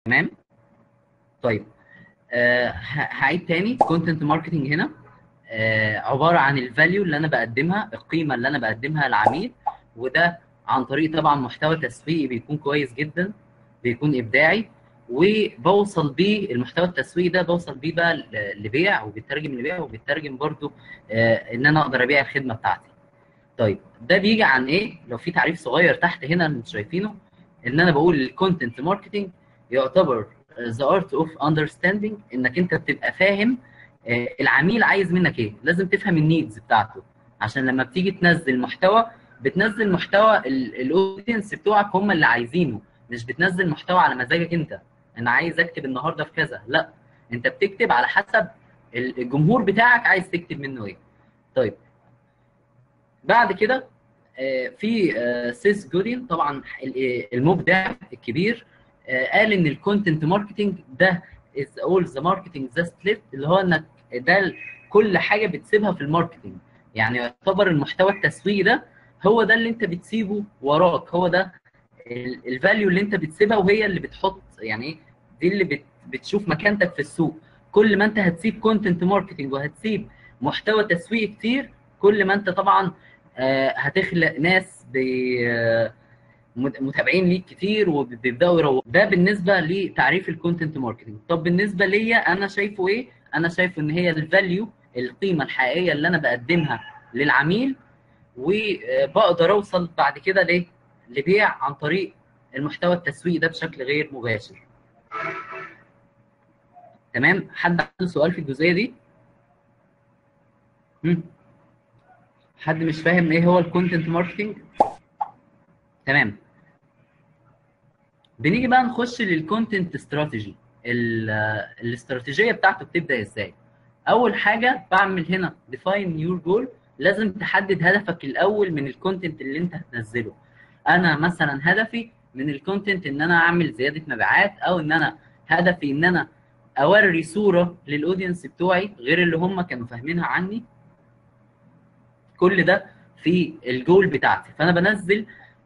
تمام طيب آه ه- هعيد تاني كونتنت ماركتنج هنا آه عباره عن الفاليو اللي انا بقدمها القيمه اللي انا بقدمها للعميل وده عن طريق طبعا محتوى تسويقي بيكون كويس جدا بيكون ابداعي وبوصل بيه المحتوى التسويقي ده بوصل بيه بقى ل- لبيع وبيترجم لبيع وبيترجم برضو آه ان انا اقدر ابيع الخدمه بتاعتي طيب ده بيجي عن ايه لو في تعريف صغير تحت هنا اللي انتوا شايفينه ان انا بقول الكونتنت ماركتنج يعتبر ذا ارت اوف اندرستاندينج انك انت بتبقى فاهم آه، العميل عايز منك ايه لازم تفهم النيدز بتاعته عشان لما بتيجي تنزل محتوى بتنزل محتوى الاودينس بتوعك هم اللي عايزينه مش بتنزل محتوى على مزاجك انت انا عايز اكتب النهارده في كذا لا انت بتكتب على حسب الجمهور بتاعك عايز تكتب منه ايه طيب بعد كده آه، في آه، سيس جودين طبعا ال- المبدع الكبير آه، قال ان الكونتنت ماركتنج ده از اول ذا ماركتنج ذا سبليت اللي هو انك ده ال- كل حاجه بتسيبها في الماركتنج يعني يعتبر المحتوى التسويقي ده هو ده اللي انت بتسيبه وراك هو ده الفاليو اللي انت بتسيبها وهي اللي بتحط يعني ايه دي اللي بت بتشوف مكانتك في السوق كل ما انت هتسيب كونتنت ماركتنج وهتسيب محتوى تسويقي كتير كل ما انت طبعا آه، هتخلق ناس ب- آه، مت- متابعين ليك كتير وبيبداوا يروجوا ده بالنسبه لتعريف الكونتنت ماركتنج طب بالنسبه ليا انا شايفه ايه انا شايفه ان هي الفاليو القيمه الحقيقيه اللي انا بقدمها للعميل وبقدر اوصل بعد كده ليه لبيع عن طريق المحتوى التسويقي ده بشكل غير مباشر تمام حد عنده سؤال في الجزئيه دي مم. حد مش فاهم ايه هو الكونتنت ماركتنج تمام بنيجي بقى نخش للكونتنت استراتيجي الاستراتيجيه بتاعته بتبدا ازاي اول حاجه بعمل هنا define your goal لازم تحدد هدفك الاول من الكونتنت اللي انت هتنزله انا مثلا هدفي من الكونتنت ان انا اعمل زياده مبيعات او ان انا هدفي ان انا اوري صوره للاودينس بتوعي غير اللي هم كانوا فاهمينها عني كل ده في الجول بتاعتي فانا بنزل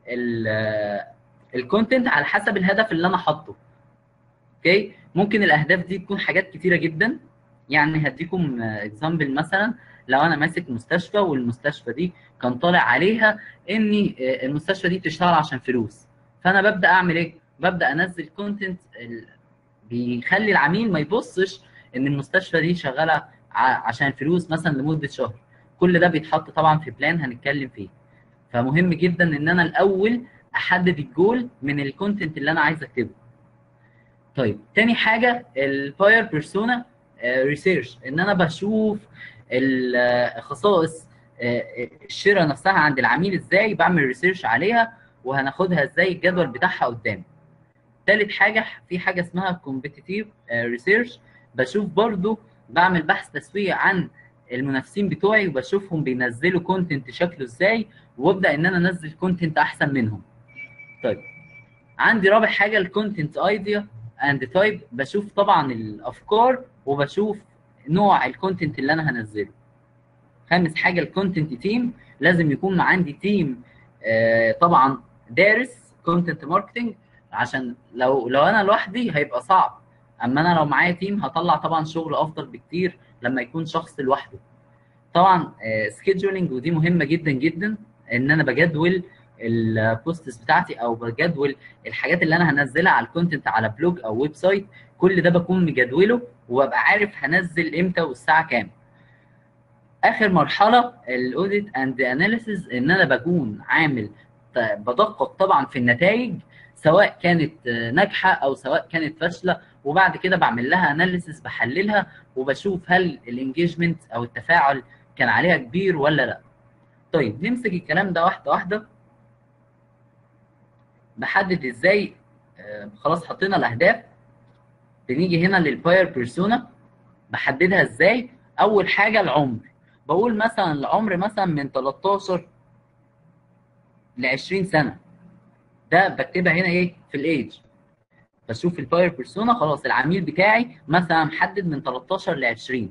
الكونتنت على حسب الهدف اللي انا حاطه اوكي ممكن الاهداف دي تكون حاجات كتيره جدا يعني هديكم اكزامبل مثلا لو انا ماسك مستشفى والمستشفى دي كان طالع عليها ان المستشفى دي بتشتغل عشان فلوس فانا ببدا اعمل ايه ببدا انزل كونتنت بيخلي العميل ما يبصش ان المستشفى دي شغاله عشان فلوس مثلا لمده شهر كل ده بيتحط طبعا في بلان هنتكلم فيه فمهم جدا ان انا الاول احدد الجول من الكونتنت اللي انا عايز اكتبه طيب تاني حاجه الباير بيرسونا ريسيرش ان انا بشوف الخصائص الشراء نفسها عند العميل ازاي بعمل ريسيرش عليها وهناخدها ازاي الجدول بتاعها قدام تالت حاجه في حاجه اسمها كومبيتيتيف ريسيرش بشوف برضو بعمل بحث تسويقي عن المنافسين بتوعي وبشوفهم بينزلوا كونتنت شكله ازاي وابدا ان انا انزل كونتنت احسن منهم طيب عندي رابع حاجه الكونتنت ايديا اند تايب بشوف طبعا الافكار وبشوف نوع الكونتنت اللي انا هنزله خامس حاجه الكونتنت تيم لازم يكون عندي تيم آه طبعا دارس كونتنت ماركتنج عشان لو لو انا لوحدي هيبقى صعب اما انا لو معايا تيم هطلع طبعا شغل افضل بكتير لما يكون شخص لوحده طبعا سكيدجولينج ودي مهمه جدا جدا ان انا بجدول البوستس بتاعتي او بجدول الحاجات اللي انا هنزلها على الكونتنت على بلوج او ويب سايت كل ده بكون مجدوله وابقى عارف هنزل امتى والساعه كام اخر مرحله الاوديت اند اناليسيز ان انا بكون عامل بدقق طبعا في النتائج سواء كانت ناجحه او سواء كانت فاشله وبعد كده بعمل لها اناليسيس بحللها وبشوف هل الانجيجمنت او التفاعل كان عليها كبير ولا لا طيب نمسك الكلام ده واحده واحده بحدد ازاي آه خلاص حطينا الاهداف بنيجي هنا للباير بيرسونا بحددها ازاي اول حاجه العمر بقول مثلا العمر مثلا من 13 ل 20 سنه ده بكتبها هنا ايه في الايدج بشوف الباير بيرسونا خلاص العميل بتاعي مثلا محدد من 13 ل 20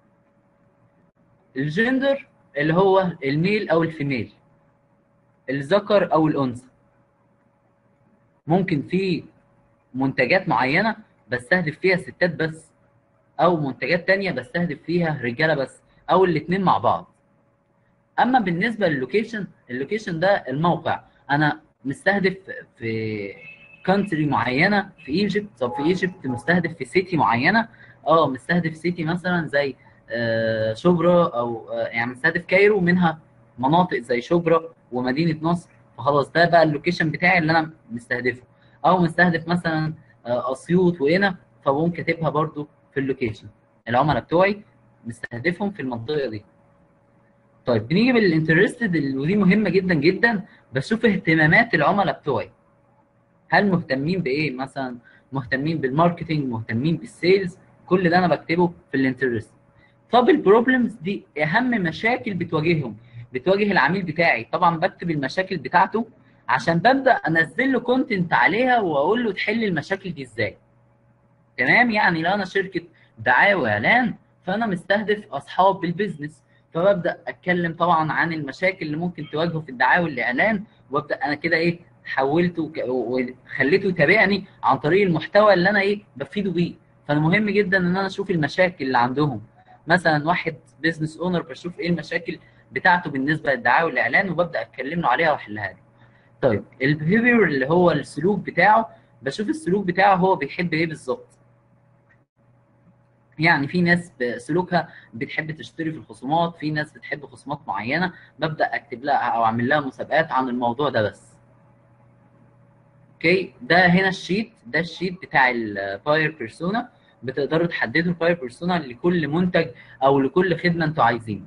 الجندر اللي هو الميل او الفيميل الذكر او الانثى ممكن في منتجات معينه بستهدف فيها ستات بس او منتجات تانية بستهدف فيها رجاله بس او الاثنين مع بعض اما بالنسبه للوكيشن اللوكيشن ده الموقع انا مستهدف في كونتري معينه في ايجيبت طب في ايجيبت مستهدف في سيتي معينه اه مستهدف سيتي مثلا زي آه، شبرا او آه، يعني مستهدف كايرو منها مناطق زي شبرا ومدينه نصر فخلاص ده بقى اللوكيشن بتاعي اللي انا مستهدفه او مستهدف مثلا آه، اسيوط وهنا فبقوم كاتبها برده في اللوكيشن العملاء بتوعي مستهدفهم في المنطقه دي طيب بنيجي بالانترستد ودي مهمه جدا جدا بشوف اهتمامات العملاء بتوعي هل مهتمين بايه مثلا مهتمين بالماركتنج مهتمين بالسيلز كل ده انا بكتبه في الانترست طب البروبلمز دي اهم مشاكل بتواجههم بتواجه العميل بتاعي طبعا بكتب المشاكل بتاعته عشان ببدا انزل له كونتنت عليها واقول له تحل المشاكل دي ازاي تمام يعني لو انا شركه دعايه واعلان فانا مستهدف اصحاب البيزنس فببدا اتكلم طبعا عن المشاكل اللي ممكن تواجهه في الدعايه والاعلان وابدا انا كده ايه حولته وخليته يتابعني عن طريق المحتوى اللي انا ايه بفيده بيه فانا مهم جدا ان انا اشوف المشاكل اللي عندهم مثلا واحد بزنس اونر بشوف ايه المشاكل بتاعته بالنسبه للدعايه والاعلان وببدا اتكلم له عليها واحلها له طيب البيهيفير اللي هو السلوك بتاعه بشوف السلوك بتاعه هو بيحب ايه بالظبط يعني في ناس سلوكها بتحب تشتري في الخصومات في ناس بتحب خصومات معينه ببدا اكتب لها او اعمل لها مسابقات عن الموضوع ده بس اوكي ده هنا الشيت ده الشيت بتاع الباير بيرسونا بتقدروا تحددوا الباير بيرسونا لكل منتج او لكل خدمه انتوا عايزينه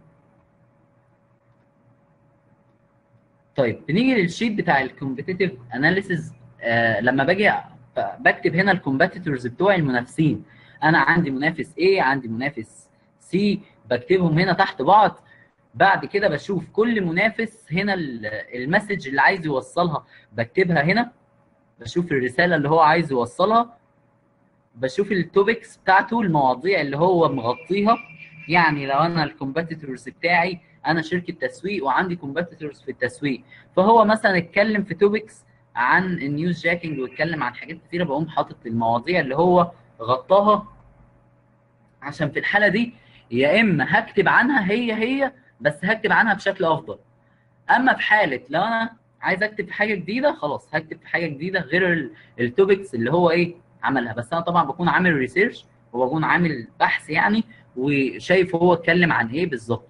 طيب بنيجي للشيت بتاع الكومبيتيتيف اناليسيز آه لما باجي بكتب هنا الكومبيتيتورز بتوعي المنافسين انا عندي منافس A عندي منافس C بكتبهم هنا تحت بعض بعد كده بشوف كل منافس هنا المسج اللي عايز يوصلها بكتبها هنا بشوف الرساله اللي هو عايز يوصلها بشوف التوبكس بتاعته المواضيع اللي هو مغطيها يعني لو انا الكومبيتيتورز بتاعي انا شركه تسويق وعندي كومبيتيتورز في التسويق فهو مثلا اتكلم في توبكس عن النيوز جاكينج واتكلم عن حاجات كتيره بقوم حاطط المواضيع اللي هو غطاها عشان في الحاله دي يا اما هكتب عنها هي هي بس هكتب عنها بشكل افضل اما في حاله لو انا عايز اكتب في حاجه جديده خلاص هكتب في حاجه جديده غير التوبكس اللي هو ايه عملها بس انا طبعا بكون عامل ريسيرش وبكون عامل بحث يعني وشايف هو اتكلم عن ايه بالظبط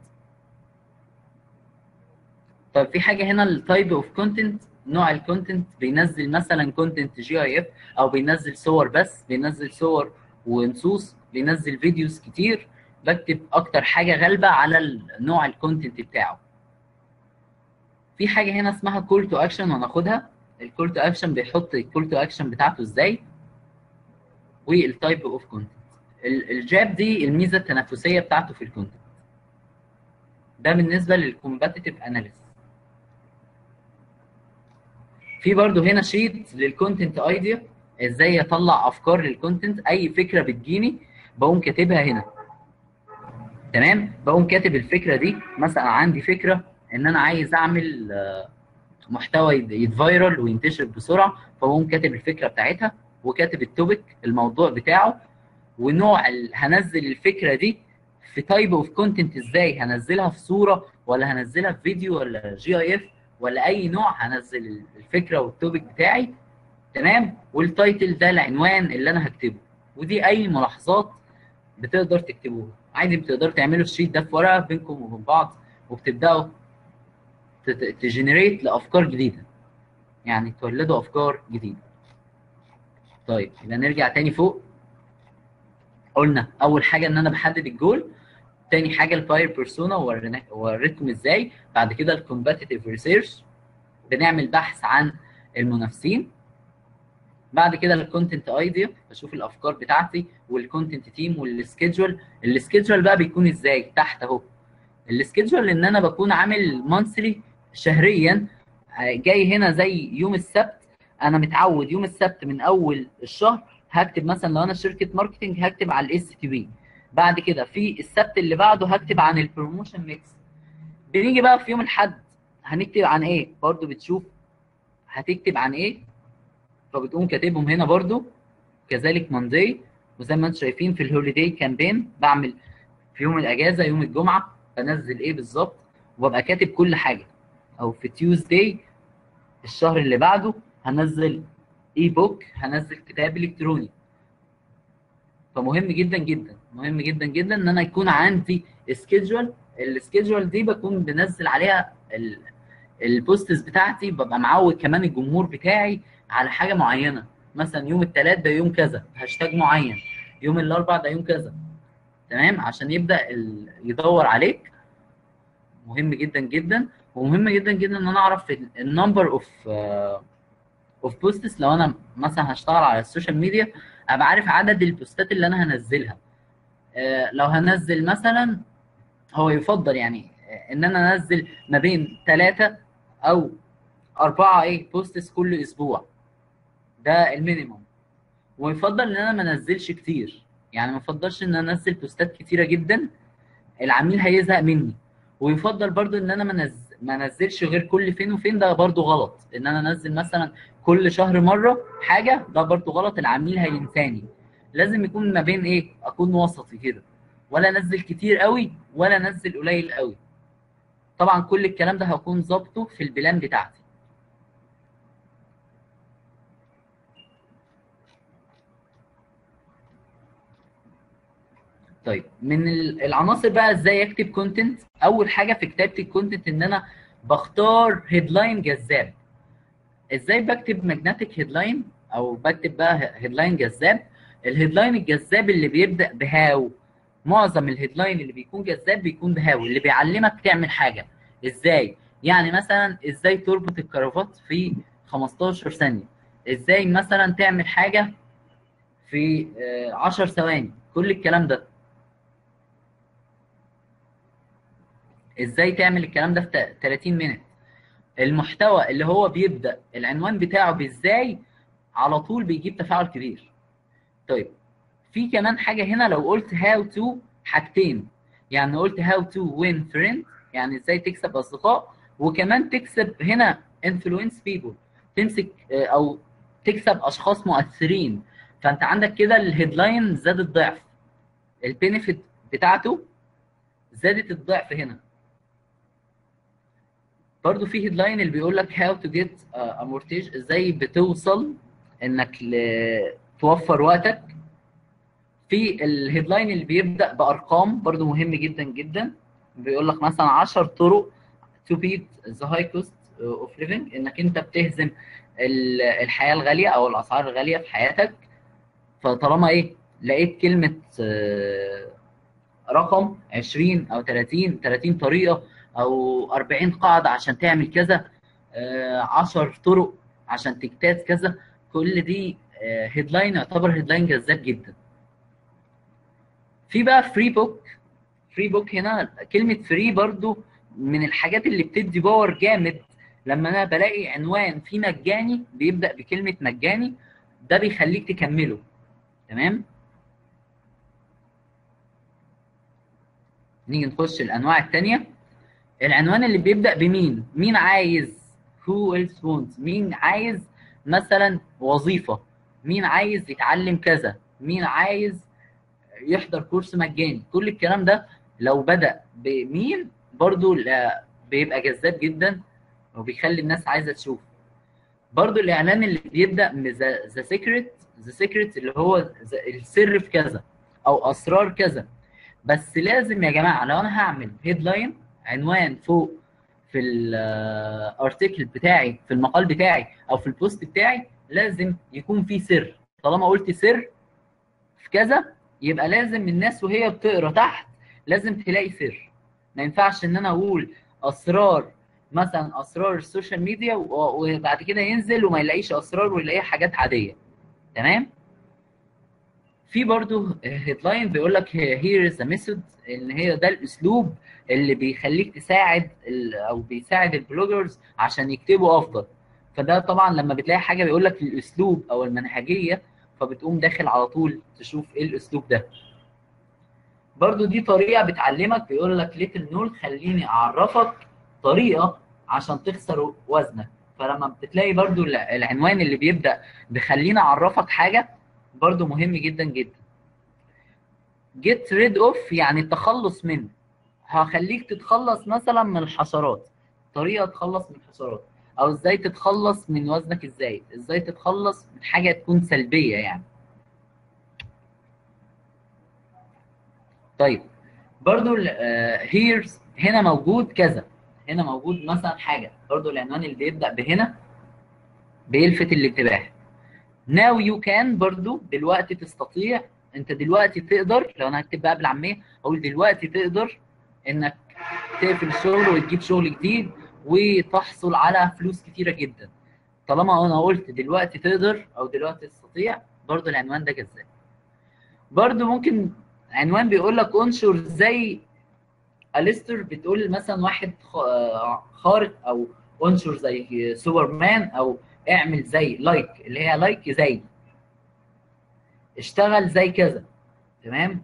طيب في حاجه هنا التايب اوف كونتنت نوع الكونتنت بينزل مثلا كونتنت جي اي اف او بينزل صور بس بينزل صور ونصوص بينزل فيديوز كتير بكتب اكتر حاجه غالبه على نوع الكونتنت بتاعه في حاجه هنا اسمها كول تو اكشن وهناخدها الكول تو اكشن بيحط الكول تو اكشن بتاعته ازاي والتايب اوف كونتنت الجاب دي الميزه التنافسيه بتاعته في الكونتنت ده بالنسبه للكومباتيتيف اناليسيس في برضو هنا شيت للكونتنت ايديا ازاي اطلع افكار للكونتنت اي فكره بتجيني بقوم كاتبها هنا تمام بقوم كاتب الفكره دي مثلا عندي فكره ان انا عايز اعمل محتوى يتفايرل وينتشر بسرعه فبقوم كاتب الفكره بتاعتها وكاتب التوبيك الموضوع بتاعه ونوع هنزل الفكره دي في تايب اوف كونتنت ازاي هنزلها في صوره ولا هنزلها في فيديو ولا جي اي اف ولا اي نوع هنزل الفكره والتوبيك بتاعي تمام والتايتل ده العنوان اللي انا هكتبه ودي اي ملاحظات بتقدر تكتبوها عادي بتقدروا تعملوا الشيت ده في ورقه بينكم وبين بعض وبتبداوا تجنريت لافكار جديده يعني تولدوا افكار جديده طيب يبقى نرجع تاني فوق قلنا اول حاجه ان انا بحدد الجول تاني حاجه الفاير بيرسونا وريتكم ازاي بعد كده الكومباتيتيف ريسيرش بنعمل بحث عن المنافسين بعد كده الكونتنت ايديا بشوف الافكار بتاعتي والكونتنت تيم والسكيدجول السكيدجول بقى بيكون ازاي تحت اهو السكيدجول ان انا بكون عامل مانثلي شهريا جاي هنا زي يوم السبت انا متعود يوم السبت من اول الشهر هكتب مثلا لو انا شركه ماركتنج هكتب على الاس تي بي بعد كده في السبت اللي بعده هكتب عن البروموشن ميكس بنيجي بقى في يوم الاحد هنكتب عن ايه برضو بتشوف هتكتب عن ايه فبتقوم كاتبهم هنا برضو كذلك ماندي وزي ما انتم شايفين في الهوليداي كامبين بعمل في يوم الاجازه يوم الجمعه بنزل ايه بالظبط وببقى كاتب كل حاجه او في تيوزداي الشهر اللي بعده هنزل اي بوك هنزل كتاب الكتروني فمهم جدا جدا مهم جدا جدا ان انا يكون عندي سكيدجول السكيدجول دي بكون بنزل عليها ال- البوستس بتاعتي ببقى معود كمان الجمهور بتاعي على حاجه معينه مثلا يوم الثلاث ده يوم كذا هاشتاج معين يوم الاربع ده يوم كذا تمام عشان يبدا ال- يدور عليك مهم جدا جدا ومهم جدا جدا ان انا اعرف النمبر اوف اوف بوستس لو انا مثلا هشتغل على السوشيال ميديا ابقى عارف عدد البوستات اللي انا هنزلها آه، لو هنزل مثلا هو يفضل يعني آه، ان انا انزل ما بين ثلاثة او اربعة ايه بوستس كل اسبوع ده المينيموم ويفضل ان انا ما انزلش كتير يعني ما يفضلش ان انا انزل بوستات كتيرة جدا العميل هيزهق مني ويفضل برضو ان انا ما نز... ما انزلش غير كل فين وفين ده برضو غلط ان انا انزل مثلا كل شهر مره حاجه ده برضو غلط العميل هينساني لازم يكون ما بين ايه اكون وسطي كده ولا انزل كتير قوي ولا انزل قليل قوي طبعا كل الكلام ده هكون ظابطه في البلان بتاعتي طيب من ال- العناصر بقى ازاي اكتب كونتنت اول حاجه في كتابه الكونتنت ان انا بختار هيدلاين جذاب ازاي بكتب ماجنتيك هيدلاين او بكتب بقى هيدلاين جذاب الهيدلاين الجذاب اللي بيبدا بهاو معظم الهيدلاين اللي بيكون جذاب بيكون بهاو اللي بيعلمك تعمل حاجه ازاي يعني مثلا ازاي تربط الكرافات في 15 ثانيه ازاي مثلا تعمل حاجه في آه، 10 ثواني كل الكلام ده ازاي تعمل الكلام ده في 30 مينت المحتوى اللي هو بيبدا العنوان بتاعه بازاي على طول بيجيب تفاعل كبير طيب في كمان حاجه هنا لو قلت هاو تو حاجتين يعني قلت هاو تو وين فريند يعني ازاي تكسب اصدقاء وكمان تكسب هنا انفلونس بيبل تمسك آه، او تكسب اشخاص مؤثرين فانت عندك كده الهيدلاين زاد الضعف البينفيت بتاعته زادت الضعف هنا برضو في هيدلاين اللي بيقول لك هاو تو جيت امورتيج ازاي بتوصل انك ل- توفر وقتك في الهيدلاين اللي بيبدا بارقام برضو مهم جدا جدا بيقول لك مثلا 10 طرق تو بيت ذا هاي كوست اوف ليفنج انك انت بتهزم ال- الحياه الغاليه او الاسعار الغاليه في حياتك فطالما ايه لقيت كلمه آه، رقم 20 او 30 30 طريقه او 40 قاعده عشان تعمل كذا آه، 10 طرق عشان تجتاز كذا كل دي هيدلاين يعتبر هيدلاين جذاب جدا في بقى فري بوك فري بوك هنا كلمه فري برضو من الحاجات اللي بتدي باور جامد لما انا بلاقي عنوان فيه مجاني بيبدا بكلمه مجاني ده بيخليك تكمله تمام نيجي نخش الانواع الثانيه العنوان اللي بيبدا بمين مين عايز who else wants مين عايز مثلا وظيفه مين عايز يتعلم كذا مين عايز يحضر كورس مجاني كل الكلام ده لو بدا بمين برضو لا- بيبقى جذاب جدا وبيخلي الناس عايزه تشوف برضو الاعلان اللي بيبدا ذا سيكريت ذا سيكريت اللي هو ذا- السر في كذا او اسرار كذا بس لازم يا جماعه لو انا هعمل هيدلاين عنوان فوق في الارتكل بتاعي في المقال بتاعي او في البوست بتاعي لازم يكون في سر طالما قلت سر في كذا يبقى لازم الناس وهي بتقرا تحت لازم تلاقي سر ما ينفعش ان انا اقول اسرار مثلا اسرار السوشيال ميديا و- وبعد كده ينزل وما يلاقيش اسرار ويلاقيها حاجات عاديه تمام في برضو هيدلاين بيقول لك هير از ميثود ان هي ده الاسلوب اللي بيخليك تساعد ال- او بيساعد البلوجرز عشان يكتبوا افضل فده طبعا لما بتلاقي حاجه بيقول لك الاسلوب او المنهجيه فبتقوم داخل على طول تشوف ايه الاسلوب ده برضو دي طريقه بتعلمك بيقول لك ليتل نول خليني اعرفك طريقه عشان تخسر وزنك فلما بتلاقي برضو الع- العنوان اللي بيبدا بخليني اعرفك حاجه برضو مهم جدا جدا get rid of يعني التخلص منه هخليك تتخلص مثلا من الحشرات طريقه تخلص من الحشرات او ازاي تتخلص من وزنك ازاي ازاي تتخلص من حاجه تكون سلبيه يعني طيب برضو هيرز هنا موجود كذا هنا موجود مثلا حاجه برضو العنوان اللي بيبدا بهنا بيلفت الانتباه now you can برضو دلوقتي تستطيع انت دلوقتي تقدر لو انا هكتب بقى بالعاميه اقول دلوقتي تقدر انك تقفل الشغل وتجيب شغل جديد وتحصل على فلوس كتيره جدا طالما انا قلت دلوقتي تقدر او دلوقتي تستطيع برضو العنوان ده جذاب برضو ممكن عنوان بيقول لك انشر زي اليستر بتقول مثلا واحد خارق او انشر زي سوبرمان او اعمل زي لايك اللي هي لايك زي اشتغل زي كذا تمام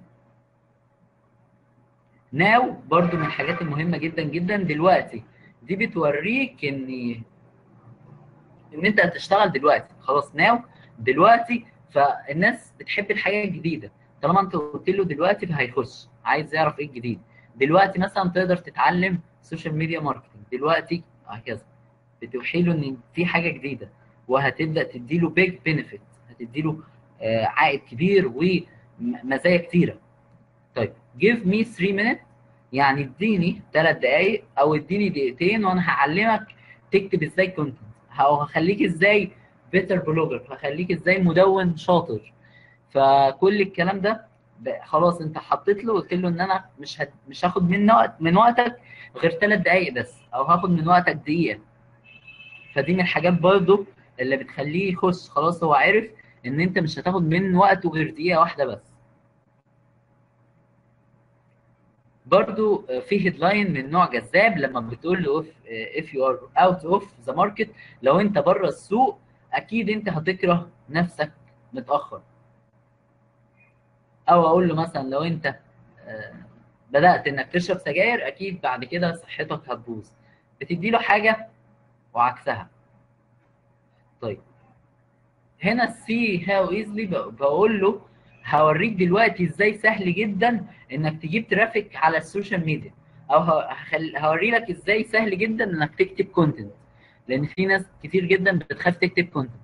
ناو برضو من الحاجات المهمه جدا جدا دلوقتي دي بتوريك ان ان انت هتشتغل دلوقتي خلاص ناو دلوقتي فالناس بتحب الحاجه الجديده طالما انت قلت له دلوقتي فهيخش عايز يعرف ايه الجديد دلوقتي مثلا تقدر تتعلم سوشيال ميديا ماركتنج دلوقتي هكذا بتوحي له ان في حاجه جديده وهتبدا تديله بيج بينفيت هتديله آه عائد كبير ومزايا كتيره طيب give me 3 minutes يعني اديني 3 دقائق او اديني دقيقتين وانا هعلمك تكتب ازاي كونتنت او هخليك ازاي بيتر بلوجر هخليك ازاي مدون شاطر فكل الكلام ده خلاص انت حطيت له قلت له ان انا مش هت... مش هاخد من وقت من وقتك غير 3 دقائق بس او هاخد من وقتك دقيقه فدي من الحاجات برضه اللي بتخليه يخش خلاص هو عارف ان انت مش هتاخد من وقته غير دقيقه واحده بس برضو في هيدلاين من نوع جذاب لما بتقول له if you are out of the market لو انت بره السوق اكيد انت هتكره نفسك متاخر او اقول له مثلا لو انت بدات انك تشرب سجاير اكيد بعد كده صحتك هتبوظ بتدي له حاجه وعكسها طيب هنا السي هاو ايزلي بقول له هوريك دلوقتي ازاي سهل جدا انك تجيب ترافيك على السوشيال ميديا او هخل... هوري لك ازاي سهل جدا انك تكتب كونتنت لان في ناس كتير جدا بتخاف تكتب كونتنت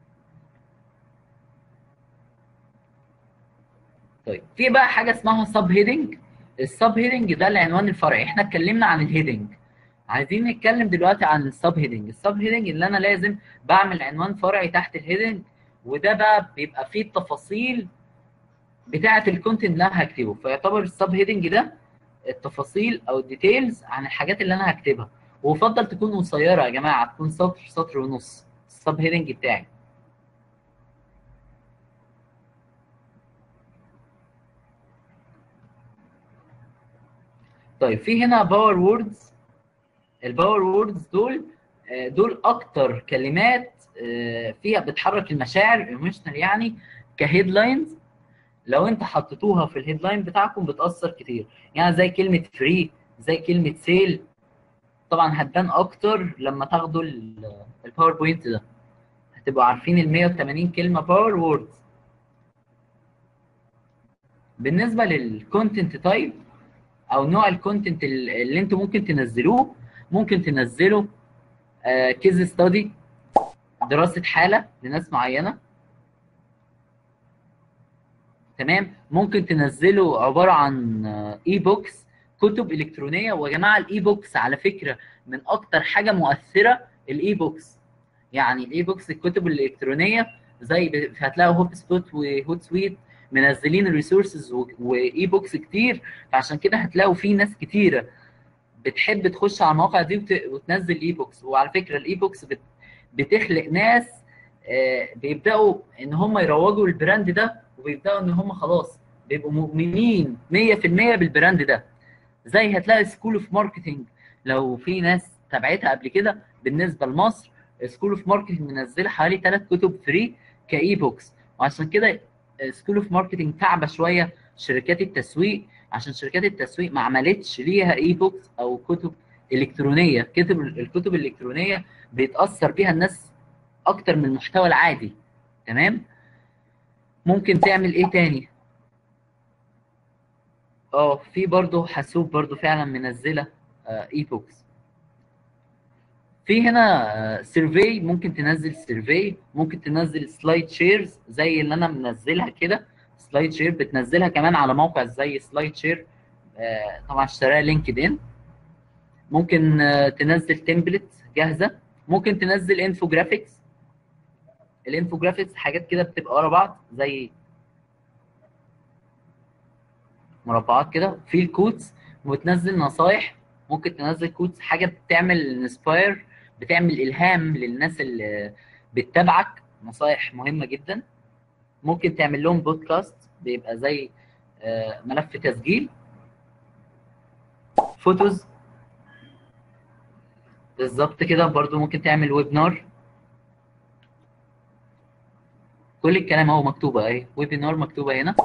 طيب في بقى حاجه اسمها سب هيدنج السب هيدنج ده العنوان الفرعي احنا اتكلمنا عن الهيدنج عايزين نتكلم دلوقتي عن السب هيدنج السب هيدنج اللي انا لازم بعمل عنوان فرعي تحت الهيدنج وده بقى بيبقى فيه التفاصيل بتاعه الكونتنت اللي انا هكتبه فيعتبر السب هيدنج ده التفاصيل او الديتيلز عن الحاجات اللي انا هكتبها ويفضل تكون قصيره يا جماعه تكون سطر سطر ونص السب هيدنج بتاعي طيب في هنا باور ووردز الباور ووردز دول دول اكتر كلمات فيها بتحرك المشاعر ايموشنال يعني كهيدلاينز لو انت حطيتوها في الهيدلاين بتاعكم بتاثر كتير يعني زي كلمه فري زي كلمه سيل طبعا هتبان اكتر لما تاخدوا الباوربوينت ده هتبقوا عارفين ال 180 كلمه باور ووردز بالنسبه للكونتنت تايب او نوع الكونتنت اللي انتوا ممكن تنزلوه ممكن تنزلوا كيز ستادي دراسه حاله لناس معينه تمام ممكن تنزلوا عباره عن اي بوكس كتب الكترونيه ويا جماعه الاي بوكس على فكره من اكتر حاجه مؤثره الاي بوكس يعني الاي بوكس الكتب الالكترونيه زي هتلاقوا هوب سبوت وهوت سويت منزلين ريسورسز واي بوكس كتير فعشان كده هتلاقوا في ناس كتيره بتحب تخش على المواقع دي وت... وتنزل اي بوكس وعلى فكره الاي بوكس بت... بتخلق ناس آه بيبداوا ان هم يروجوا البراند ده وبيبداوا ان هم خلاص بيبقوا مؤمنين 100% بالبراند ده زي هتلاقي سكول اوف ماركتنج لو في ناس تابعتها قبل كده بالنسبه لمصر سكول اوف ماركتنج منزله حوالي ثلاث كتب فري كاي بوكس وعشان كده سكول اوف ماركتنج تعبه شويه شركات التسويق عشان شركات التسويق ما عملتش ليها اي بوكس او كتب الكترونيه كتب الكتب الالكترونيه بيتاثر بيها الناس اكتر من المحتوى العادي تمام ممكن تعمل ايه تاني اه في برضه حاسوب برضه فعلا منزله اي بوكس في هنا سيرفي ممكن تنزل سيرفي ممكن تنزل سلايد شيرز زي اللي انا منزلها كده سلايد شير بتنزلها كمان على موقع زي سلايد شير طبعا اشتراها لينكد ان ممكن تنزل تمبلت جاهزه ممكن تنزل انفوجرافيكس الانفوجرافيكس حاجات كده بتبقى ورا بعض زي مربعات كده في الكوتس وتنزل نصايح ممكن تنزل كوتس حاجه بتعمل انسباير بتعمل الهام للناس اللي بتتابعك نصايح مهمه جدا ممكن تعمل لهم بودكاست بيبقى زي ملف تسجيل فوتوز بالظبط كده برضو ممكن تعمل ويبنار كل الكلام اهو مكتوبه اهي ويبنار مكتوبه هنا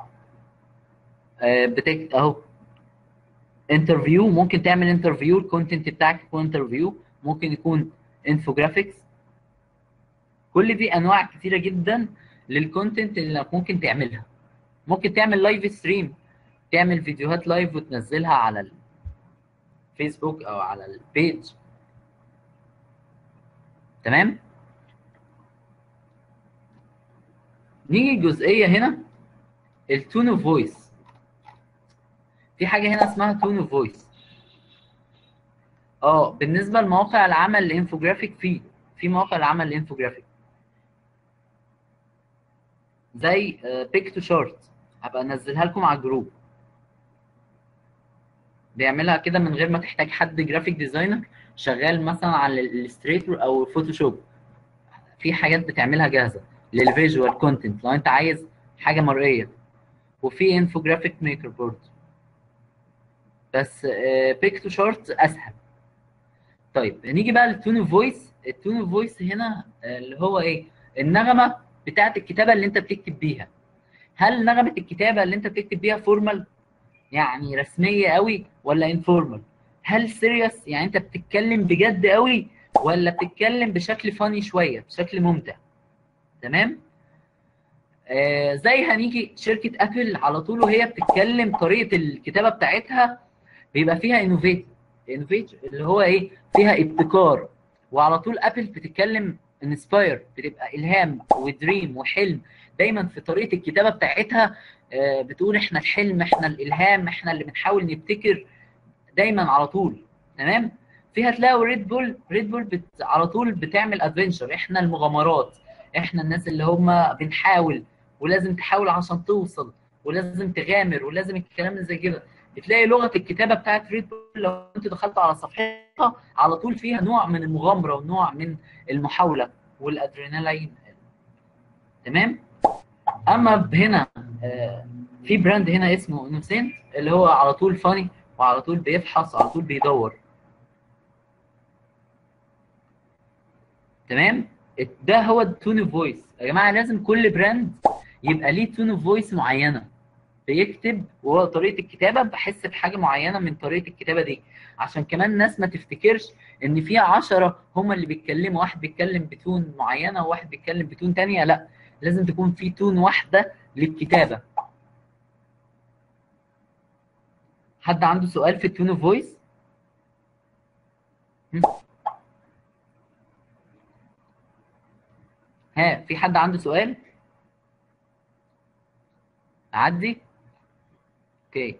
بتك اهو انترفيو ممكن تعمل انترفيو الكونتنت بتاعك يكون انترفيو ممكن يكون انفوجرافيكس كل دي انواع كتيره جدا للكونتنت اللي ممكن تعملها ممكن تعمل لايف ستريم تعمل فيديوهات لايف وتنزلها على الفيسبوك او على البيج تمام نيجي الجزئيه هنا التون اوف فويس في حاجه هنا اسمها تون اوف فويس اه بالنسبه لمواقع العمل الانفوجرافيك في في مواقع العمل الانفوجرافيك زي بيك تو شارت هبقى انزلها لكم على الجروب بيعملها كده من غير ما تحتاج حد جرافيك ديزاينر شغال مثلا على الستريتور او الفوتوشوب في حاجات بتعملها جاهزه للفيجوال كونتنت لو انت عايز حاجه مرئيه وفي انفوجرافيك ميكر برضه بس بيك تو شارت اسهل طيب نيجي بقى للتون اوف فويس التون اوف فويس هنا اللي هو ايه النغمه بتاعه الكتابه اللي انت بتكتب بيها هل نغمه الكتابه اللي انت بتكتب بيها فورمال يعني رسميه قوي ولا انفورمال هل سيريس يعني انت بتتكلم بجد قوي ولا بتتكلم بشكل فاني شويه بشكل ممتع تمام آه زي هنيجي شركه ابل على طول وهي بتتكلم طريقه الكتابه بتاعتها بيبقى فيها انوفيت انوفيت اللي هو ايه فيها ابتكار وعلى طول ابل بتتكلم انسباير بتبقى الهام ودريم وحلم دايما في طريقه الكتابه بتاعتها آه بتقول احنا الحلم احنا الالهام احنا اللي بنحاول نبتكر دايما على طول تمام فيها تلاقوا ريد بول ريد بول بت... على طول بتعمل ادفنشر احنا المغامرات احنا الناس اللي هم بنحاول ولازم تحاول عشان توصل ولازم تغامر ولازم الكلام زي كده بتلاقي لغه الكتابه بتاعت ريد بول لو انت دخلت على صفحتها على طول فيها نوع من المغامره ونوع من المحاوله والادرينالين تمام اما هنا آه في براند هنا اسمه انوسنت اللي هو على طول فاني وعلى طول بيفحص على طول بيدور تمام ده هو التون اوف فويس يا جماعه لازم كل براند يبقى ليه تون اوف فويس معينه بيكتب وهو طريقه الكتابه بحس بحاجه معينه من طريقه الكتابه دي عشان كمان الناس ما تفتكرش ان في 10 هم اللي بيتكلموا واحد بيتكلم بتون معينه وواحد بيتكلم بتون ثانيه لا لازم تكون في تون واحده للكتابه حد عنده سؤال في التون اوف فويس ها في حد عنده سؤال اعدي اوكي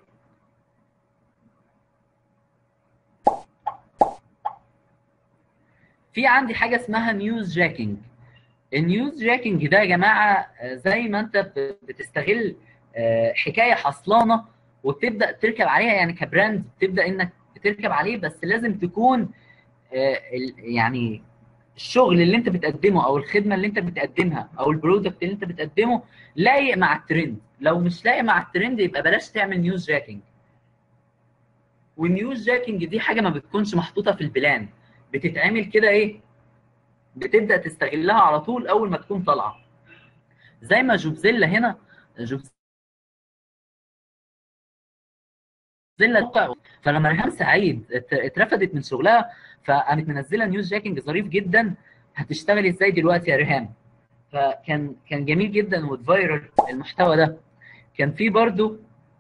في عندي حاجه اسمها نيوز جاكينج النيوز جاكينج ده يا جماعه زي ما انت بتستغل حكايه حصلانه وبتبدا تركب عليها يعني كبراند بتبدا انك بتركب عليه بس لازم تكون يعني الشغل اللي انت بتقدمه او الخدمه اللي انت بتقدمها او البرودكت اللي انت بتقدمه لايق مع الترند لو مش لايق مع الترند يبقى بلاش تعمل نيوز جاكينج والنيوز جاكينج دي حاجه ما بتكونش محطوطه في البلان بتتعمل كده ايه بتبدا تستغلها على طول اول ما تكون طالعه زي ما جوبزيلا هنا جوبزيلا فلما ريهام سعيد اترفدت من شغلها فقامت منزله نيوز جاكينج ظريف جدا هتشتغلي ازاي دلوقتي يا ريهام فكان كان جميل جدا واتفايرل المحتوى ده كان في برضو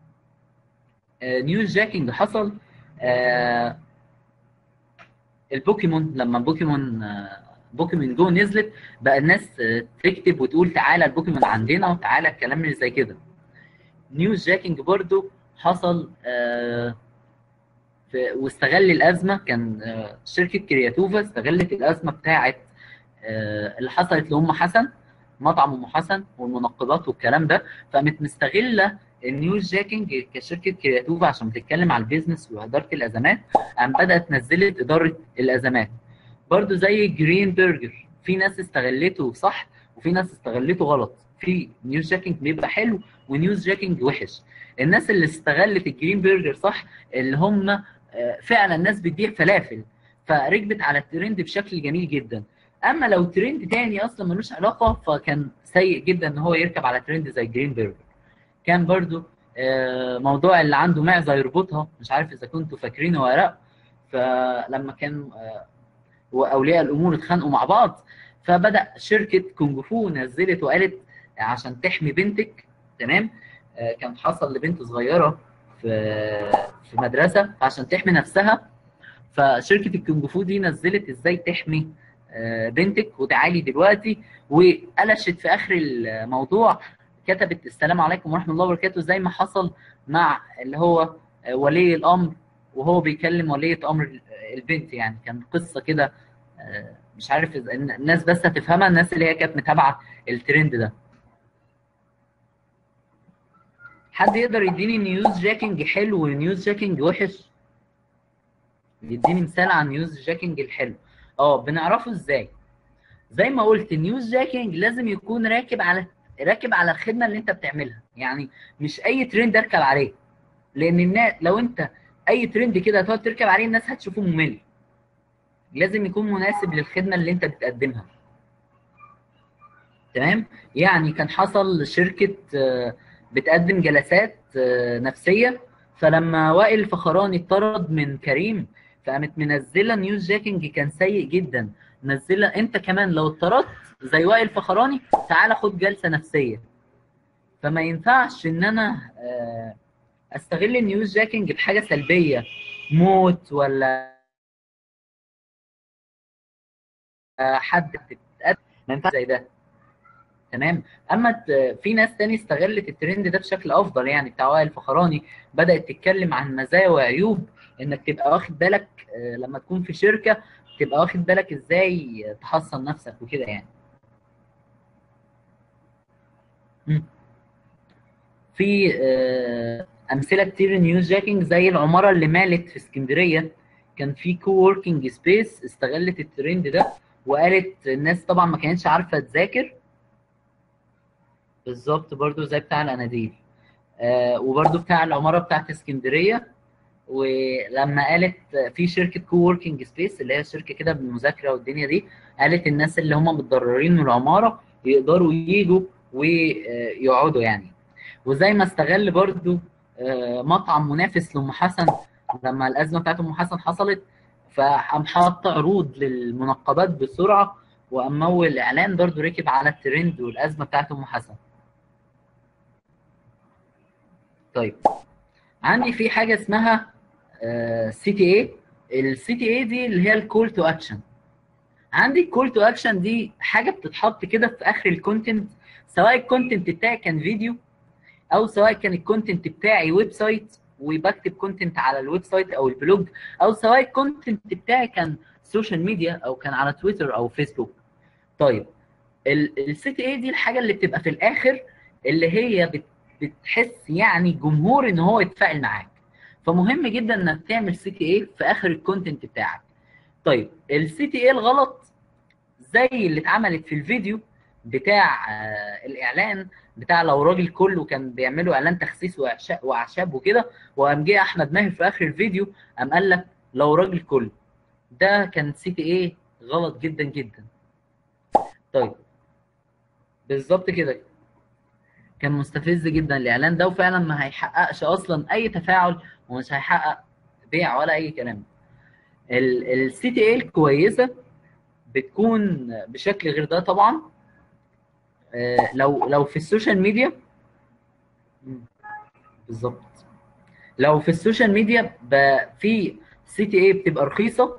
نيوز جاكينج حصل آه، البوكيمون لما بوكيمون آه، بوكيمون جو نزلت بقى الناس آه، تكتب وتقول تعالى البوكيمون عندنا وتعالى الكلام اللي زي كده نيوز جاكينج برضو حصل آه، في واستغل الازمه كان آه، شركه كرياتوفا استغلت الازمه بتاعه آه، اللي حصلت لام حسن مطعم ام حسن والمنقبات والكلام ده فقامت مستغله النيوز جاكينج كشركه كرياتوفا عشان بتتكلم على البيزنس واداره الازمات قام بدات نزلت اداره الازمات برضو زي جرين برجر في ناس استغلته صح وفي ناس استغلته غلط في نيوز جاكينج بيبقى حلو ونيوز جاكينج وحش الناس اللي استغلت الجرين برجر صح اللي هم آه، فعلا ناس بتبيع فلافل فركبت على الترند بشكل جميل جدا اما لو ترند تاني اصلا ملوش علاقه فكان سيء جدا ان هو يركب على ترند زي جرين برجر كان برضو آه، موضوع اللي عنده معزه يربطها مش عارف اذا كنتوا فاكرينه ولا لا فلما كان آه، واولياء الامور اتخانقوا مع بعض فبدا شركه كونج فو نزلت وقالت عشان تحمي بنتك تمام آه، كان حصل لبنت صغيره في في مدرسه عشان تحمي نفسها فشركه الكونج فو دي نزلت ازاي تحمي آه، بنتك وتعالي دلوقتي وقلشت في اخر الموضوع كتبت السلام عليكم ورحمه الله وبركاته زي ما حصل مع اللي هو آه، ولي الامر وهو بيكلم ولية امر البنت يعني كان قصه كده آه، مش عارف إذا الناس بس هتفهمها الناس اللي هي كانت متابعه الترند ده حد يقدر يديني نيوز جاكينج حلو ونيوز جاكينج وحش يديني مثال عن نيوز جاكينج الحلو اه بنعرفه ازاي زي ما قلت النيوز جاكينج لازم يكون راكب على راكب على الخدمه اللي انت بتعملها يعني مش اي ترند اركب عليه لان الناس لو انت اي ترند كده هتقعد تركب عليه الناس هتشوفه ممل لازم يكون مناسب للخدمه اللي انت بتقدمها تمام يعني كان حصل شركه آه، بتقدم جلسات آه، نفسيه فلما وائل الفخراني اتطرد من كريم فقامت منزله نيوز جاكينج كان سيء جدا منزله انت كمان لو اتطردت زي وائل الفخراني تعالى خد جلسه نفسيه فما ينفعش ان انا آه، استغل النيوز جاكينج بحاجه سلبيه موت ولا آه، حد بتتقدم ما ينفعش زي ده تمام اما ت- في ناس تاني استغلت الترند ده بشكل افضل يعني بتاع وائل الفخراني بدات تتكلم عن مزايا وعيوب انك تبقى واخد بالك آه، لما تكون في شركه تبقى واخد بالك ازاي تحصن نفسك وكده يعني مم. في آه، امثله كتير نيوز جاكينج زي العماره اللي مالت في اسكندريه كان في كو وركينج سبيس استغلت الترند ده وقالت الناس طبعا ما كانتش عارفه تذاكر بالظبط برضو زي بتاع الاناديل آه وبرضو بتاع العماره بتاعت اسكندريه ولما قالت في شركه كو وركينج سبيس اللي هي شركه كده بالمذاكره والدنيا دي قالت الناس اللي هم متضررين من العماره يقدروا يجوا ويقعدوا يعني وزي ما استغل برضو آه، مطعم منافس لام حسن لما الازمه بتاعت ام حسن حصلت فقام حاط عروض للمنقبات بسرعه وقام مول اعلان برضو ركب على الترند والازمه بتاعت ام حسن طيب عندي في حاجه اسمها سي تي اي السي تي اي دي اللي هي الكول تو اكشن عندي الكول تو اكشن دي حاجه بتتحط كده في اخر الكونتنت سواء الكونتنت بتاعي كان فيديو او سواء كان الكونتنت بتاعي ويب سايت وبكتب كونتنت على الويب سايت او البلوج او سواء الكونتنت بتاعي كان سوشيال ميديا او كان على تويتر او فيسبوك طيب السي تي اي دي الحاجه اللي بتبقى في الاخر اللي هي بت- بتحس يعني جمهور ان هو يتفاعل معاك فمهم جدا انك تعمل سي تي اي في اخر الكونتنت بتاعك طيب السي تي اي الغلط زي اللي اتعملت في الفيديو بتاع آه، الاعلان بتاع لو راجل كله كان بيعملوا اعلان تخسيس وأعشا- واعشاب وكده وقام جه احمد ماهر في اخر الفيديو قام قال لك لو راجل كله ده كان سي تي اي غلط جدا جدا طيب بالظبط كده كان مستفز جدا الاعلان ده وفعلا ما هيحققش اصلا اي تفاعل ومش هيحقق بيع ولا اي كلام السي تي اي الكويسه بتكون بشكل غير ده طبعا آه، لو لو في السوشيال ميديا مم، بالظبط لو في السوشيال ميديا ب- في سي تي اي بتبقى رخيصه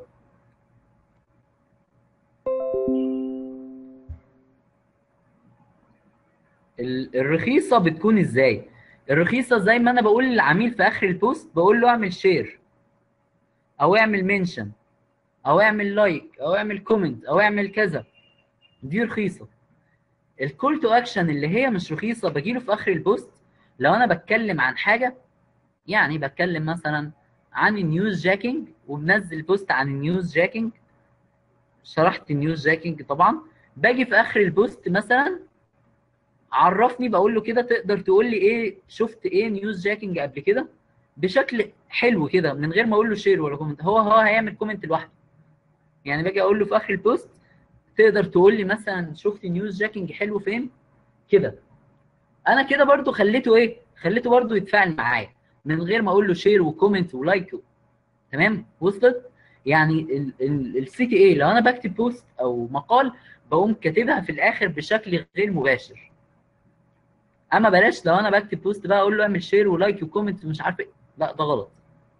ال- الرخيصه بتكون ازاي الرخيصه زي ما انا بقول للعميل في اخر البوست بقول له اعمل شير او اعمل منشن او اعمل لايك او اعمل كومنت او اعمل كذا دي رخيصه الكول تو اكشن اللي هي مش رخيصه بجيله في اخر البوست لو انا بتكلم عن حاجه يعني بتكلم مثلا عن النيوز جاكينج وبنزل بوست عن النيوز جاكينج شرحت النيوز جاكينج طبعا باجي في اخر البوست مثلا عرفني بقول له كده تقدر تقول لي ايه شفت ايه نيوز جاكينج قبل كده بشكل حلو كده من غير ما اقول له شير ولا كومنت هو هو هيعمل كومنت لوحده يعني باجي اقول له في اخر البوست تقدر تقول لي مثلا شفت نيوز جاكينج حلو فين كده انا كده برضو خليته ايه خليته برضو يتفاعل معايا من غير ما اقول له شير وكومنت ولايك تمام وصلت يعني السي تي اي لو انا بكتب بوست او مقال بقوم كاتبها في الاخر بشكل غير مباشر اما بلاش لو انا بكتب بوست بقى اقول له اعمل شير ولايك وكومنت ومش عارف ايه لا ده غلط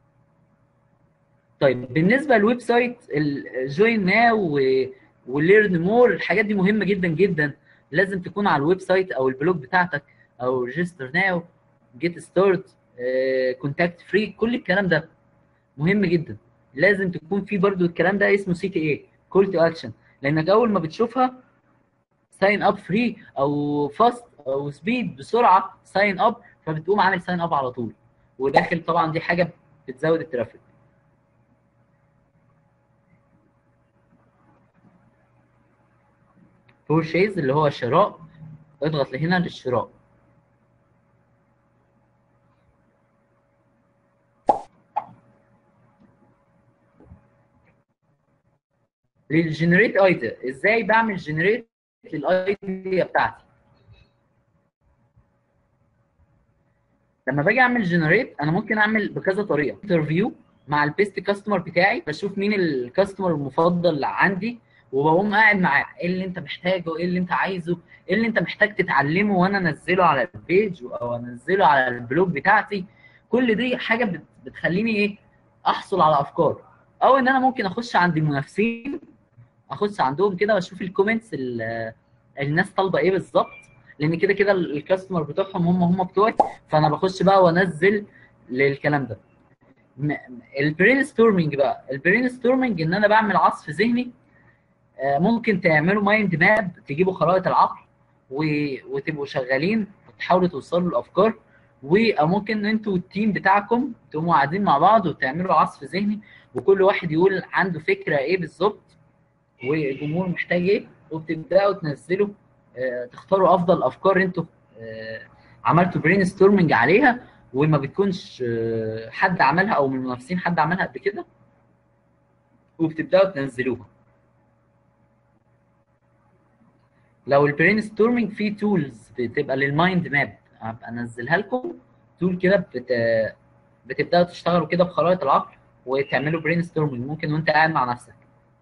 طيب بالنسبه للويب سايت الجوين ناو وليرن مور الحاجات دي مهمه جدا جدا لازم تكون على الويب سايت او البلوج بتاعتك او ريجستر ناو جيت ستارت كونتاكت فري كل الكلام ده مهم جدا لازم تكون في برضو الكلام ده اسمه سي تي اي كول تو اكشن لانك اول ما بتشوفها ساين اب فري او فاست او سبيد بسرعه ساين اب فبتقوم عامل ساين اب على طول وداخل طبعا دي حاجه بتزود الترافيك بورشيز اللي هو شراء اضغط لهنا للشراء للجنريت ايديا ازاي بعمل جنريت للايديا بتاعتي لما باجي اعمل جنريت انا ممكن اعمل بكذا طريقه انترفيو مع البيست كاستمر بتاعي بشوف مين الكاستمر المفضل عندي وبقوم قاعد معاه ايه اللي انت محتاجه ايه اللي انت عايزه ايه اللي انت محتاج تتعلمه وانا انزله على البيج او انزله على البلوج بتاعتي كل دي حاجه بت- بتخليني ايه احصل على افكار او ان انا ممكن اخش عند المنافسين اخش عندهم كده واشوف الكومنتس ال- الناس طالبه ايه بالظبط لان كده كده ال- الكاستمر بتوعهم هم هم بتوعي فانا بخش بقى وانزل للكلام ده البرين ستورمنج بقى البرين ستورمنج ان انا بعمل عصف ذهني آه، ممكن تعملوا مايند ماب تجيبوا خرائط العقل و- وتبقوا شغالين وتحاولوا توصلوا لافكار وممكن انتوا والتيم بتاعكم تقوموا قاعدين مع بعض وتعملوا عصف ذهني وكل واحد يقول عنده فكره ايه بالظبط والجمهور محتاج ايه وبتبداوا تنزلوا آه، تختاروا افضل افكار انتوا آه، عملتوا برين ستورمنج عليها وما بتكونش آه، حد عملها او من المنافسين حد عملها قبل كده وبتبداوا تنزلوها لو البرين ستورمنج فيه تولز بتبقى للمايند ماب هبقى انزلها لكم تول كده بت... بتبداوا تشتغلوا كده بخرائط العقل وتعملوا برين ستورمنج ممكن وانت قاعد مع نفسك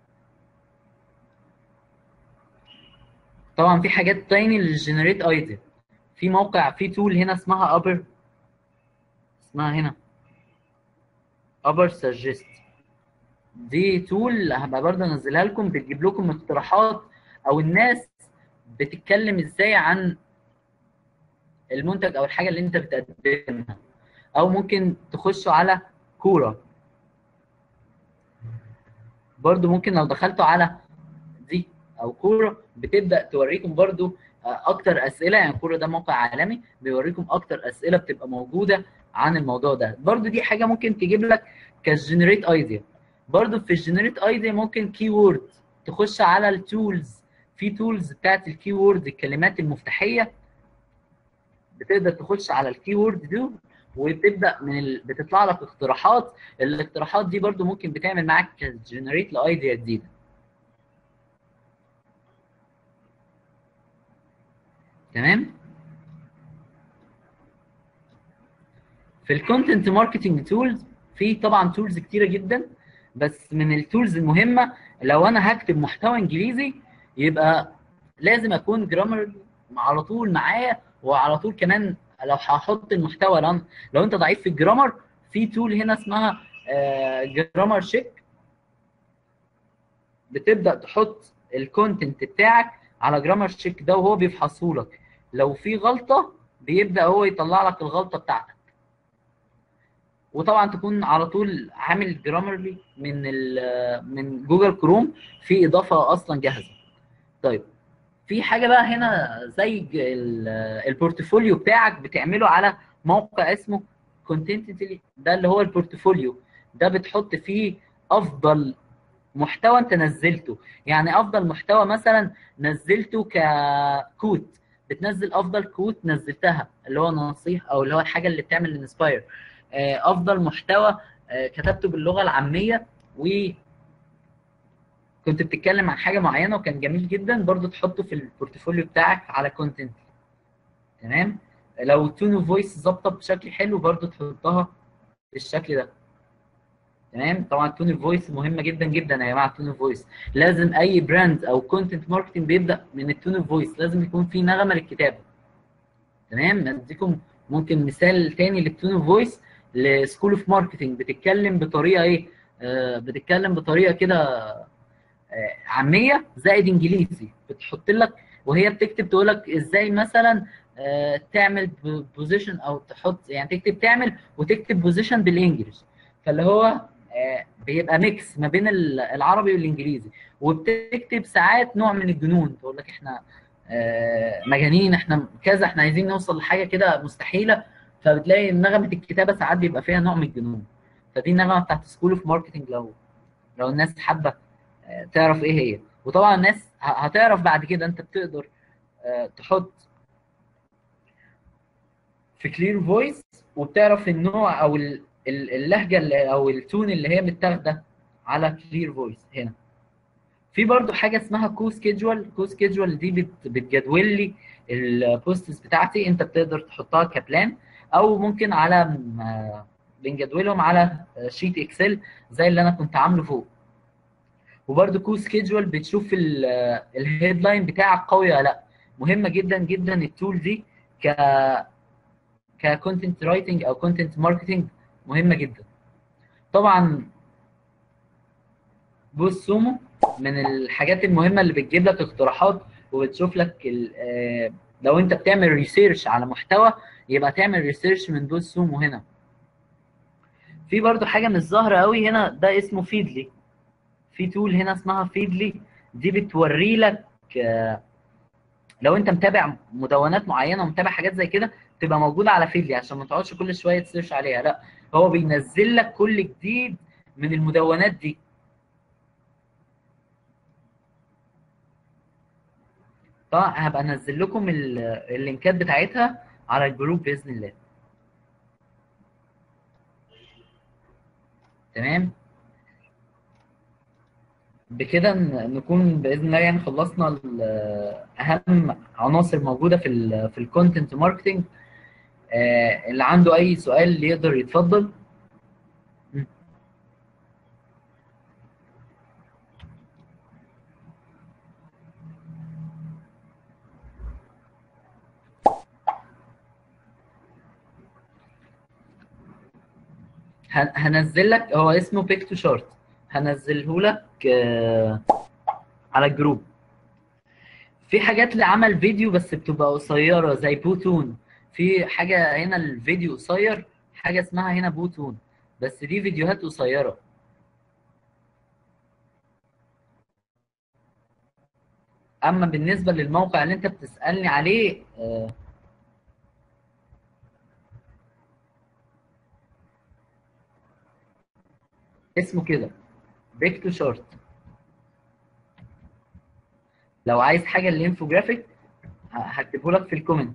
طبعا في حاجات تاني للجنريت ايديا في موقع في تول هنا اسمها ابر اسمها هنا ابر سجست دي تول هبقى برضه انزلها لكم بتجيب لكم اقتراحات او الناس بتتكلم ازاي عن المنتج او الحاجه اللي انت بتقدمها او ممكن تخشوا على كوره برضو ممكن لو دخلتوا على دي او كوره بتبدا توريكم برضو اكتر اسئله يعني كوره ده موقع عالمي بيوريكم اكتر اسئله بتبقى موجوده عن الموضوع ده برضو دي حاجه ممكن تجيب لك كجنريت ايديا برضو في الجنريت ايديا ممكن كي وورد تخش على التولز في تولز بتاعت الكي وورد الكلمات المفتاحيه بتقدر تخش على الكي وورد دي وتبدا من ال... بتطلع لك اقتراحات الاقتراحات دي برضو ممكن بتعمل معاك جنريت لايديا جديده تمام في الكونتنت ماركتنج تولز في طبعا تولز كتيره جدا بس من التولز المهمه لو انا هكتب محتوى انجليزي يبقى لازم اكون جرامر على طول معايا وعلى طول كمان لو هحط المحتوى لو, لو انت ضعيف في الجرامر في تول هنا اسمها جرامر شيك بتبدا تحط الكونتنت بتاعك على جرامر شيك ده وهو بيفحصه لك لو في غلطه بيبدا هو يطلع لك الغلطه بتاعتك وطبعا تكون على طول عامل جرامرلي من من جوجل كروم في اضافه اصلا جاهزه طيب في حاجه بقى هنا زي البورتفوليو بتاعك بتعمله على موقع اسمه كونتنتلي ده اللي هو البورتفوليو ده بتحط فيه افضل محتوى انت نزلته يعني افضل محتوى مثلا نزلته ككوت بتنزل افضل كوت نزلتها اللي هو نصيح او اللي هو الحاجه اللي بتعمل انسباير افضل محتوى كتبته باللغه العاميه و كنت بتتكلم عن حاجه معينه وكان جميل جدا برضو تحطه في البورتفوليو بتاعك على كونتنت تمام لو تون اوف فويس ظابطه بشكل حلو برضو تحطها بالشكل ده تمام طبعا تون اوف فويس مهمه جدا جدا يا جماعه تون اوف فويس لازم اي براند او كونتنت ماركتنج بيبدا من التون اوف فويس لازم يكون في نغمه للكتابه تمام اديكم ممكن مثال تاني للتون اوف فويس لسكول اوف ماركتنج بتتكلم بطريقه ايه آه بتتكلم بطريقه كده آه عاميه زائد انجليزي بتحط لك وهي بتكتب تقول لك ازاي مثلا آه تعمل بوزيشن او تحط يعني تكتب تعمل وتكتب بوزيشن بالانجلش فاللي هو بيبقى ميكس ما بين العربي والانجليزي وبتكتب ساعات نوع من الجنون تقول لك احنا مجانين احنا كذا احنا عايزين نوصل لحاجه كده مستحيله فبتلاقي نغمه الكتابه ساعات بيبقى فيها نوع من الجنون فدي النغمه بتاعت سكول اوف ماركتنج لو لو الناس حابه تعرف ايه هي وطبعا الناس هتعرف بعد كده انت بتقدر تحط في كلير فويس وبتعرف النوع او اللهجه اللي او التون اللي هي متاخده على كلير فويس هنا في برضو حاجه اسمها كو سكيدجول كو سكيدجول دي بت بتجدول لي البوستس بتاعتي انت بتقدر تحطها كبلان او ممكن على بنجدولهم على شيت اكسل زي اللي انا كنت عامله فوق وبرده كو سكيدجول بتشوف الهيدلاين بتاعك قوي ولا لا مهمه جدا جدا التول دي ك ككونتنت رايتنج او كونتنت ماركتنج مهمه جدا طبعا بوست سومو من الحاجات المهمه اللي بتجيب لك اقتراحات وبتشوف لك لو انت بتعمل ريسيرش على محتوى يبقى تعمل ريسيرش من بوست سومو هنا في برضو حاجه مش ظاهره قوي هنا ده اسمه فيدلي في تول هنا اسمها فيدلي دي بتوري لك لو انت متابع مدونات معينه ومتابع حاجات زي كده تبقى موجوده على فيدلي عشان ما تقعدش كل شويه تسيرش عليها لا هو بينزل لك كل جديد من المدونات دي طبعا هبقى انزل لكم اللينكات بتاعتها على الجروب باذن الله تمام بكده نكون باذن الله يعني خلصنا اهم عناصر موجوده في ال في الكونتنت ماركتنج اللي عنده اي سؤال يقدر يتفضل هنزل لك هو اسمه بيك تو شارت هنزله لك على الجروب في حاجات لعمل فيديو بس بتبقى قصيره زي بوتون في حاجه هنا الفيديو قصير حاجه اسمها هنا بوتون بس دي فيديوهات قصيره اما بالنسبه للموقع اللي انت بتسالني عليه آه اسمه كده بيك تو شورت لو عايز حاجه للانفوجرافيك هكتبه لك في الكومنت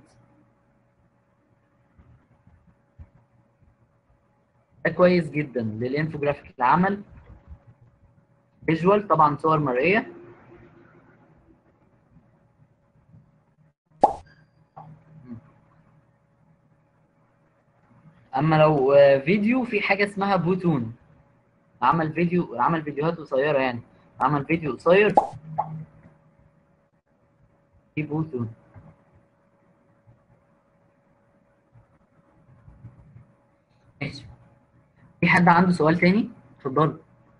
ده كويس جدا للانفوجرافيك العمل فيجوال طبعا صور مرئيه اما لو فيديو في حاجه اسمها بوتون عمل فيديو عمل فيديوهات قصيره يعني عمل فيديو قصير في بوتون حد عنده سؤال تاني اتفضل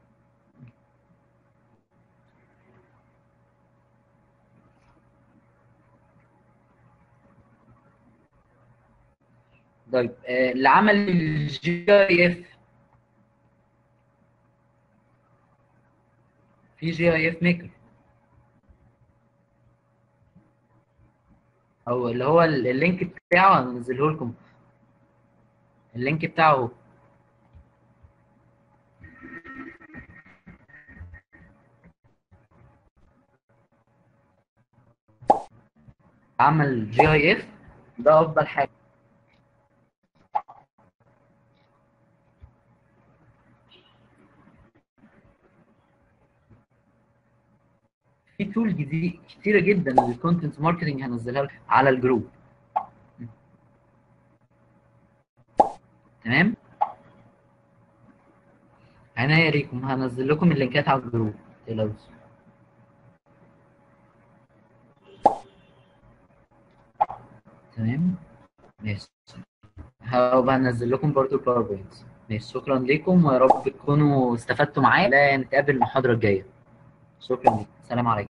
طيب آه، اللي عمل الجي اي اف في جي اي اف ميكر او اللي هو ال- اللينك بتاعه هنزله لكم اللينك بتاعه اهو. عمل جي اي اف ده افضل حاجه في تول جديد كتيره جدا للكونتنت ماركتنج هنزلها لكم على الجروب تمام عناية ليكم هنزل لكم اللينكات على الجروب متقلقوش تمام ماشي هبقى هنزل لكم برضو الباوربوينت ماشي شكرا لكم ويا رب تكونوا استفدتوا معايا لا نتقابل المحاضرة الجاية شكرا لكم سلام عليكم